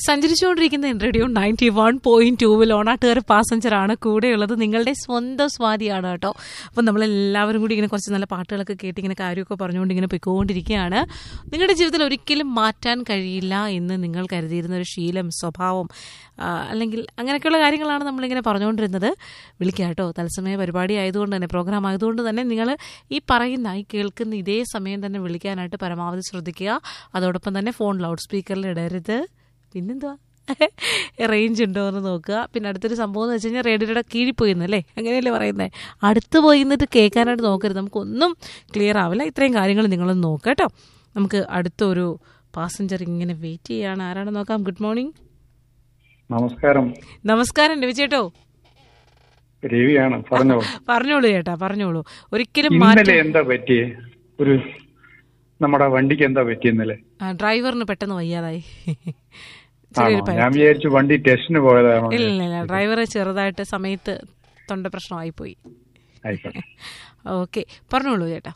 സഞ്ചരിച്ചുകൊണ്ടിരിക്കുന്ന radio ninety one point ടൂവിൽ ഓണാട്ടുകാർ പാസഞ്ചറാണ് കൂടെയുള്ളത് നിങ്ങളുടെ സ്വന്തം സ്വാതിയാണ് കേട്ടോ അപ്പം നമ്മളെല്ലാവരും കൂടി ഇങ്ങനെ കുറച്ച് നല്ല പാട്ടുകളൊക്കെ കേട്ട് ഇങ്ങനെ കാര്യമൊക്കെ പറഞ്ഞുകൊണ്ട് ഇങ്ങനെ പൊയ്ക്കൊണ്ടിരിക്കുകയാണ് നിങ്ങളുടെ ജീവിതത്തിൽ ഒരിക്കലും മാറ്റാൻ കഴിയില്ല എന്ന് നിങ്ങൾ കരുതിയിരുന്ന ഒരു ശീലം സ്വഭാവം ആ, അല്ലെങ്കിൽ അങ്ങനെയൊക്കെയുള്ള കാര്യങ്ങളാണ് നമ്മളിങ്ങനെ പറഞ്ഞുകൊണ്ടിരുന്നത് വിളിക്കുക കേട്ടോ തത്സമയ പരിപാടി ആയതുകൊണ്ട് തന്നെ പ്രോഗ്രാം ആയതുകൊണ്ട് തന്നെ നിങ്ങൾ ഈ പറയുന്ന ഈ കേൾക്കുന്ന ഇതേ സമയം തന്നെ വിളിക്കാനായിട്ട് പരമാവധി ശ്രദ്ധിക്കുക അതോടൊപ്പം തന്നെ ഫോൺ ലൗഡ് സ്പീക്കറിൽ ഇടരുത് പിന്നെന്തുവാ റേഞ്ച് ഉണ്ടോ എന്ന് നോക്കുക പിന്നെ അടുത്തൊരു സംഭവം എന്ന് വെച്ച് കഴിഞ്ഞാൽ റേഡിയോയുടെ കീഴിൽ പോയിന്നല്ലേ അങ്ങനെയല്ലേ പറയുന്നത് അടുത്ത് പോയി നിന്നിട്ട് കേൾക്കാനായിട്ട് നോക്കരുത് നമുക്കൊന്നും ക്ലിയർ ആവില്ല ഇത്രയും കാര്യങ്ങൾ നിങ്ങളൊന്ന് നോക്കുക കേട്ടോ നമുക്ക് അടുത്തൊരു പാസഞ്ചർ ഇങ്ങനെ വെയിറ്റ് ചെയ്യാണ് ആരാണെന്ന് നോക്കാം ഗുഡ് മോർണിംഗ് നമസ്കാരം നമസ്കാരം രവി ചേട്ടോ രവിയാണ് പറഞ്ഞോ പറഞ്ഞോളൂ ചേട്ടാ പറഞ്ഞോളൂ ഒരിക്കലും ഇന്നലെ മാറ്റം എന്താ പറ്റിയേ ഒരു നമ്മുടെ വണ്ടിക്ക് എന്താ പറ്റി ഇന്നലെ ആ, ഡ്രൈവറിന് പെട്ടെന്ന് വയ്യാതായി ആണോ ചെറിയൊരു പനി. ഞാൻ വിചാരിച്ചു വണ്ടി ടെസ്റ്റിന് പോയതാണോ ഇല്ല ഇല്ല ഇല്ല ഡ്രൈവർ ചെറുതായിട്ട് സമയത്ത് തൊണ്ട പ്രശ്നമായി പോയി ആയിക്കോട്ടെ ഓക്കെ പറഞ്ഞോളൂ ചേട്ടാ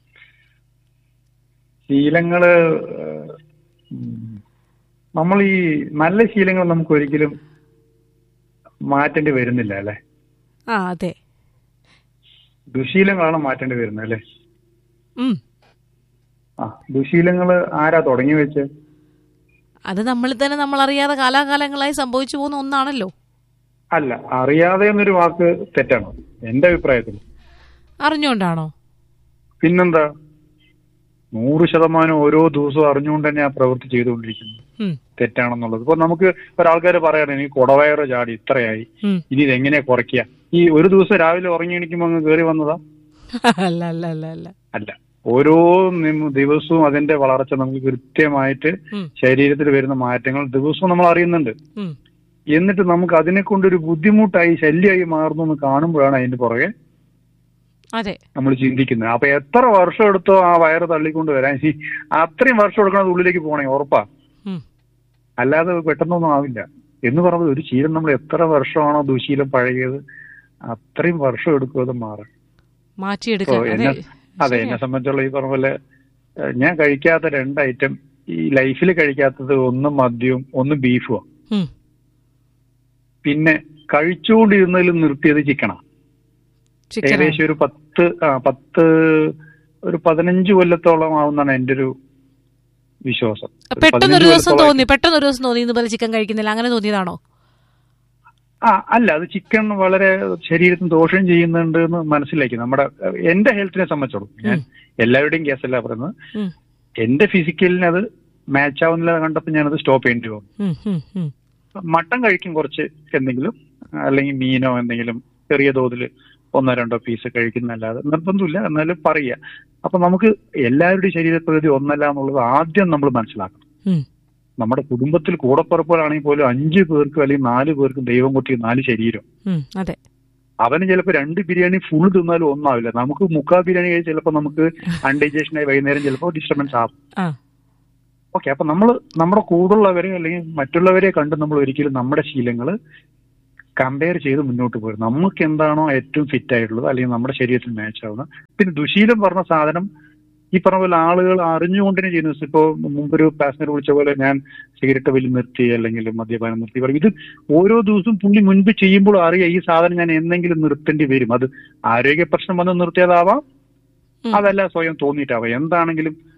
ശീലങ്ങള് ഏഹ്, ഉം, നമ്മൾ ഈ നല്ല ശീലങ്ങൾ നമുക്ക് ഒരിക്കലും മാറ്റേണ്ടി വരുന്നില്ല അല്ലെ ആ അതെ ദുശീലങ്ങളാണ് മാറ്റേണ്ടി വരുന്നത് അല്ലെ ഉം ആ ദുശീലങ്ങള് ആരാ തുടങ്ങി വെച്ച് അത് നമ്മൾ തന്നെ നമ്മൾ അറിയാതെ കാലാകാലങ്ങളായി സംഭവിച്ചു പോകുന്ന ഒന്നാണല്ലോ അല്ല അറിയാതെ എന്നൊരു വാക്ക് തെറ്റാണ് എന്റെ അഭിപ്രായത്തിൽ അറിഞ്ഞുകൊണ്ടാണോ പിന്നെന്താ നൂറ് ശതമാനം ഓരോ ദിവസവും അറിഞ്ഞുകൊണ്ട് തന്നെ ആ പ്രവൃത്തി ചെയ്തുകൊണ്ടിരിക്കുന്നു ഉം, തെറ്റാണെന്നുള്ളത് ഇപ്പൊ നമുക്ക് ഒരാൾക്കാർ പറയണം എനിക്ക് കുടവയറ് ചാടി ഇത്രയായി ഉം. ഇനി ഇതെങ്ങനെയാ കുറയ്ക്കുക ഈ ഒരു ദിവസം രാവിലെ ഉറങ്ങി എണീക്കുമ്പോ അങ്ങ് കയറി വന്നതാ അല്ല അല്ല അല്ല അല്ല അല്ല ഓരോ നിമ- ദിവസവും അതിന്റെ വളർച്ച നമുക്ക് കൃത്യമായിട്ട് ഉം, ശരീരത്തിൽ വരുന്ന മാറ്റങ്ങൾ ദിവസവും നമ്മൾ അറിയുന്നുണ്ട് ഉം. എന്നിട്ട് നമുക്ക് അതിനെ കൊണ്ടൊരു ബുദ്ധിമുട്ടായി ശല്യമായി മാറുന്നു എന്ന് കാണുമ്പോഴാണ് അതിന്റെ പുറകെ അതെ നമ്മൾ ചിന്തിക്കുന്നത് അപ്പൊ എത്ര വർഷം എടുത്തോ ആ വയറ് തള്ളിക്കൊണ്ട് വരാൻ ഈ അത്രയും വർഷം എടുക്കണത് ഉള്ളിലേക്ക് പോണേ ഉറപ്പാ ഉം, അല്ലാതെ പെട്ടെന്നൊന്നും ആവില്ല എന്ന് പറഞ്ഞത് ഒരു ശീലം നമ്മൾ എത്ര വർഷമാണോ ദുശീലം പഴകിയത് അത്രയും വർഷം എടുക്കും അത് മാറാൻ ഇപ്പൊ മാറ്റിയെടുക്കാൻ അതെ എന്നെ അതെ എന്നെ സംബന്ധിച്ചുള്ള ഈ പറഞ്ഞ പോലെ ഏഹ്, ഞാൻ കഴിക്കാത്ത രണ്ട് ഐറ്റം ഈ ലൈഫിൽ കഴിക്കാത്തത് ഒന്ന് മദ്യവും ഒന്ന് ബീഫും ഉം, പിന്നെ കഴിച്ചുകൊണ്ടിരുന്നതിൽ നിർത്തിയത് ചിക്കനാ ചിക്കൻ ഏകദേശം ഒരു പത്ത് ആ പത്ത് ഒരു പതിനഞ്ച് കൊല്ലത്തോളം ആവുന്നാണ് എന്റെ ഒരു വിശ്വാസം ഒരു പെട്ടെന്നൊരു പതിനഞ്ച് ദിവസം കൊല്ലത്തോളം- തോന്നി പെട്ടെന്നൊരു ദിവസം തോന്നി ഇന്ന് പോലെ ചിക്കൻ കഴിക്കുന്നില്ല അങ്ങനെ തോന്നിയതാണോ ആ അല്ല അത് ചിക്കൻ വളരെ ശരീരത്തിന് ദോഷം ചെയ്യുന്നുണ്ട് എന്ന് മനസ്സിലാക്കി നമ്മുടെ എന്റെ ഹെൽത്തിനെ സംബന്ധിച്ചോളും ഞാൻ എല്ലാവരുടെയും കേസല്ല പറയുന്നത് ഉം, എന്റെ ഫിസിക്കലിന് അത് മാച്ച് ആവുന്നില്ല കണ്ടപ്പോൾ ഞാനത് സ്റ്റോപ്പ് ചെയ്യേണ്ടി വന്നു ഉം, ഉം, ഉം. മട്ടൻ കഴിക്കും കുറച്ച് എന്തെങ്കിലും അല്ലെങ്കിൽ മീനോ എന്തെങ്കിലും ചെറിയ തോതിൽ ഒന്നോ രണ്ടോ പീസ് കഴിക്കുന്നല്ലാതെ നിർബന്ധമില്ല എന്നാലും പറയുക അപ്പൊ നമുക്ക് എല്ലാവരുടെയും ശരീരപ്രകൃതി ഒന്നല്ല എന്നുള്ളത് ആദ്യം നമ്മൾ മനസ്സിലാക്കണം ഉം, നമ്മുടെ കുടുംബത്തിൽ കൂടപ്പുറപ്പുകളാണെങ്കിൽ പോലും അഞ്ച് പേർക്കും അല്ലെങ്കിൽ നാല് പേർക്കും ദൈവം കൊട്ടിയ നാല് ശരീരം ഉം, അതെ അവന് ചിലപ്പോൾ രണ്ട് ബിരിയാണി ഫുൾ തിന്നാലും ഒന്നാവില്ല നമുക്ക് മുക്കാ ബിരിയാണി കഴിച്ച് ചിലപ്പോൾ നമുക്ക് അൺഡൈജഷൻ ആയി വൈകുന്നേരം ചിലപ്പോൾ ഡിസ്റ്റർബൻസ് ആവും ആ ഓക്കെ അപ്പൊ നമ്മൾ നമ്മുടെ കൂടുള്ളവരെ അല്ലെങ്കിൽ മറ്റുള്ളവരെ കണ്ട് നമ്മൾ ഒരിക്കലും നമ്മുടെ ശീലങ്ങൾ കമ്പയർ ചെയ്ത് മുന്നോട്ട് പോരും നമുക്ക് എന്താണോ ഏറ്റവും ഫിറ്റ് ആയിട്ടുള്ളത് അല്ലെങ്കിൽ നമ്മുടെ ശരീരത്തിൽ മാച്ച് ആവുന്ന പിന്നെ ദുശീലം പറഞ്ഞ സാധനം ഈ പറഞ്ഞ പോലെ ആളുകൾ അറിഞ്ഞുകൊണ്ട് തന്നെ ചെയ്യുന്നു ഇപ്പോ മുമ്പൊരു പാസഞ്ചർ വിളിച്ച പോലെ ഞാൻ സിഗരറ്റ് വലി നിർത്തി അല്ലെങ്കിൽ മദ്യപാനം നിർത്തി പറയും ഇത് ഓരോ ദിവസവും പുള്ളി മുൻപ് ചെയ്യുമ്പോൾ അറിയാം ഈ സാധനം ഞാൻ എന്തെങ്കിലും നിർത്തേണ്ടി വരും അത് ആരോഗ്യ പ്രശ്നം വന്ന് നിർത്തിയതാവാം ഉം. അതല്ല സ്വയം തോന്നിയിട്ടാവാം എന്താണെങ്കിലും